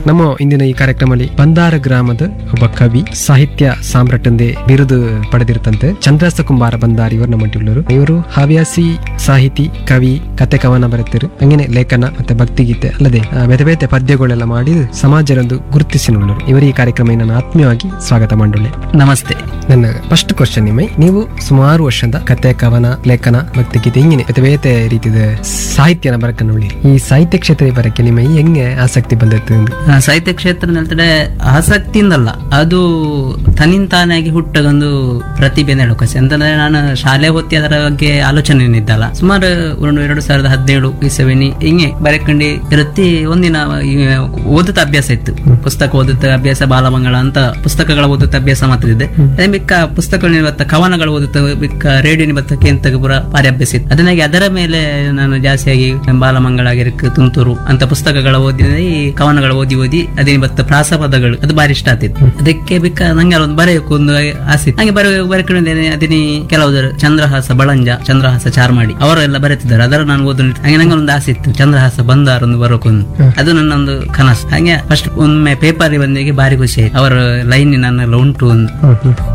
ನಮ್ಮ ಇಂದಿನ ಈ ಕಾರ್ಯಕ್ರಮದಲ್ಲಿ ಬಂದಾರ ಗ್ರಾಮದ ಒಬ್ಬ ಕವಿ ಸಾಹಿತ್ಯ ಸಾಮ್ರಾಟಂದೆ ಬಿರುದು ಪಡೆದಿರುತ್ತಂತೆ ಚಂದ್ರಾಸ ಕುಂಬಾರ ಬಂದಾರ್ ಇವರು ನಮ್ಮ ಉಳ್ಳರು ಇವರು ಹವ್ಯಾಸಿ ಸಾಹಿತಿ ಕವಿ ಕತೆ ಕವನ ಬರೆತಿರು ಹಂಗೇನೆ ಲೇಖನ ಮತ್ತೆ ಭಕ್ತಿಗೀತೆ ಅಲ್ಲದೆ ಆ, ಬೇತೆ ಬೇತೆ ಪದ್ಯಗಳೆಲ್ಲ ಮಾಡಿ ಸಮಾಜರಂದು ಗುರುತಿಸಿನುಳ್ಳರು ಇವರು ಈ ಕಾರ್ಯಕ್ರಮ ನಾನು ಆತ್ಮೀಯವಾಗಿ ಸ್ವಾಗತ ಮಾಡುಳ್ಳೆ ನಮಸ್ತೆ ನನ್ನ ಫಸ್ಟ್ ಕ್ವಶನ್ ನಿಮ್ಮೈ ನೀವು ಸುಮಾರು ವರ್ಷದ ಕತೆ ಕವನ ಲೇಖನ ಭಕ್ತಿಗೀತೆ ಹಿಂಗಿನ ಬೇತೆ ಬೇತೆ ರೀತಿಯ ಸಾಹಿತ್ಯನ ಬರಕನ್ನುಳ್ಳಿ ಈ ಸಾಹಿತ್ಯ ಕ್ಷೇತ್ರ ಬರಕ್ಕೆ ನಿಮ್ಮ ಹೆಂಗೆ ಆಸಕ್ತಿ ಬಂದೈತೆ ಎಂದು ಆ, ಸಾಹಿತ್ಯ ಕ್ಷೇತ್ರ ಹೇಳ್ತಾರೆ ಆಸಕ್ತಿಯಿಂದಲ್ಲ ಅದು ತನ್ನಿಂತಾನಾಗಿ ಹುಟ್ಟದೊಂದು ಪ್ರತಿಭೆ ಹೇಳೋಕಸಿ ಅಂತಂದ್ರೆ ನಾನು ಶಾಲೆ ಹೊತ್ತಿ ಅದರ ಬಗ್ಗೆ ಆಲೋಚನೆ ಇದ್ದಲ್ಲ ಸುಮಾರು ಒಂದು ಎರಡು ಸಾವಿರದ ಹದಿನೇಳು ಇಸವಿನಿ ಹಿಂಗೆ ಬರೆಕಂಡು ಇರುತ್ತೆ ಒಂದಿನ ಈ ಓದುತ್ತ ಅಭ್ಯಾಸ ಇತ್ತು ಪುಸ್ತಕ ಓದುತ್ತ ಅಭ್ಯಾಸ ಬಾಲಮಂಗಳ ಅಂತ ಪುಸ್ತಕಗಳ ಓದುತ್ತ ಅಭ್ಯಾಸ ಮಾತ್ರದಿದೆ ಅದೇ ಬಿಕ್ಕ ಪುಸ್ತಕಗಳು ಇವತ್ತ ಕವನಗಳು ಓದುತ್ತ ಬಿಕ್ಕ ರೇಡಿಯೋ ನಿಬತ್ತ ಕೇಂತ ಪುರ ಭಾರಿ ಅಭ್ಯಾಸ ಇತ್ತು ಅದನ್ನಾಗಿ ಅದರ ಮೇಲೆ ನಾನು ಜಾಸ್ತಿಯಾಗಿ ಬಾಲಮಂಗಳ ಆಗಿರಕ್ಕೆ ತುಂತುರು ಅಂತ ಪುಸ್ತಕಗಳ ಓದಿ ಈ ಕವನಗಳ ಓದಿ ಓದಿ ಅದೇ ಬತ್ತ ಪ್ರಾಸಪದಗಳು ಅದು ಬಾರಿ ಇಷ್ಟ ಆಗ್ತಿತ್ತು ಅದಕ್ಕೆ ಬಿಕ್ಕ ನಂಗೆ ಒಂದು ಬರೆಯಕ್ಕೆ ಒಂದು ಆಸೆ ಇತ್ತು. ಹಂಗೆ ಬರ ಬರೆಕೊಂಡಿದ್ದೇನೆ ಅದಿನಿ ಕೆಲವರು ಚಂದ್ರಹಾಸ ಬಳಂಜ ಚಂದ್ರಹಾಸ ಚಾರ್ಮಾಡಿ ಅವರೆಲ್ಲ ಬರೆತಿದ್ದಾರೆ ಅದರ ನಾನು ಓದು ಹಂಗೆ ನಂಗೆ ಒಂದು ಆಸೆ ಇತ್ತು ಚಂದ್ರಹಾಸ ಬಂದಾರ ಒಂದು ಬರೋಕೊಂದು ಅದು ನನ್ನ ಒಂದು ಕನಸು ಹಂಗೆ ಫಸ್ಟ್ ಒಮ್ಮೆ ಪೇಪರ್ ಬಂದಿಗೆ ಬಾರಿ ಖುಷಿ ಆಯ್ತು ಅವರ ಲೈನ್ ನನ್ನೆಲ್ಲ ಉಂಟು ಒಂದು